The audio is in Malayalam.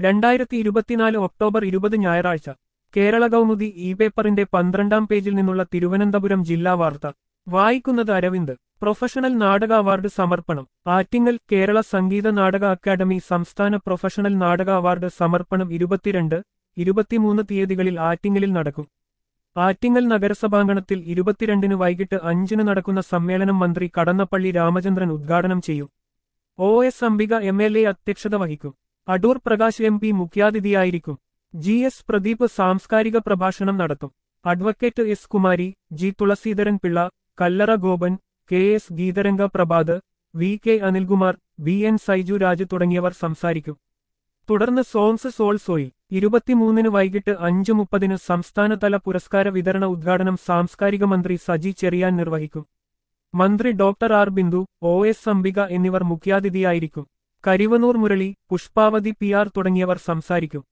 രണ്ടായിരത്തി ഇരുപത്തിനാല് ഒക്ടോബർ ഇരുപത് ഞായറാഴ്ച കേരള കൗമുദി ഇ പേപ്പറിന്റെ പന്ത്രണ്ടാം പേജിൽ നിന്നുള്ള തിരുവനന്തപുരം ജില്ലാ വാർത്ത വായിക്കുന്നത് അരവിന്ദ് പ്രൊഫഷണൽ നാടക അവാർഡ് സമർപ്പണം ആറ്റിങ്ങൽ കേരള സംഗീത നാടക അക്കാദമി സംസ്ഥാന പ്രൊഫഷണൽ നാടക അവാർഡ് സമർപ്പണം ഇരുപത്തിരണ്ട് ഇരുപത്തിമൂന്ന് തീയതികളിൽ ആറ്റിങ്ങലിൽ നടക്കും ആറ്റിങ്ങൽ നഗരസഭാങ്കണത്തിൽ ഇരുപത്തിരണ്ടിന് വൈകിട്ട് അഞ്ചിന് നടക്കുന്ന സമ്മേളനം മന്ത്രി കടന്നപ്പള്ളി രാമചന്ദ്രൻ ഉദ്ഘാടനം ചെയ്യും O S Ambika M L A അധ്യക്ഷത വഹിക്കും അടൂർ പ്രകാശ് എം പി മുഖ്യാതിഥിയായിരിക്കും ജി എസ് പ്രദീപ് സാംസ്കാരിക പ്രഭാഷണം നടത്തും advocate S Kumari G Thulaseedharan Pillai Kallara Gopan K S Geetharanga Prabhath V K Anilkumar V N Saiju Raj തുടങ്ങിയവർ സംസാരിക്കും തുടർന്ന് സോങ്സ് സോൾ സോയിൽ ഇരുപത്തിമൂന്നിന് വൈകിട്ട് അഞ്ച് മുപ്പതിന് സംസ്ഥാനതല പുരസ്കാര വിതരണ ഉദ്ഘാടനം സാംസ്കാരിക മന്ത്രി സജി ചെറിയാൻ നിർവഹിക്കും മന്ത്രി doctor R Bindu O S Ambika എന്നിവർ മുഖ്യാതിഥിയായിരിക്കും കരിവനൂർ മുരളി പുഷ്പാവതി പി ആർ തുടങ്ങിയവർ സംസാരിക്കും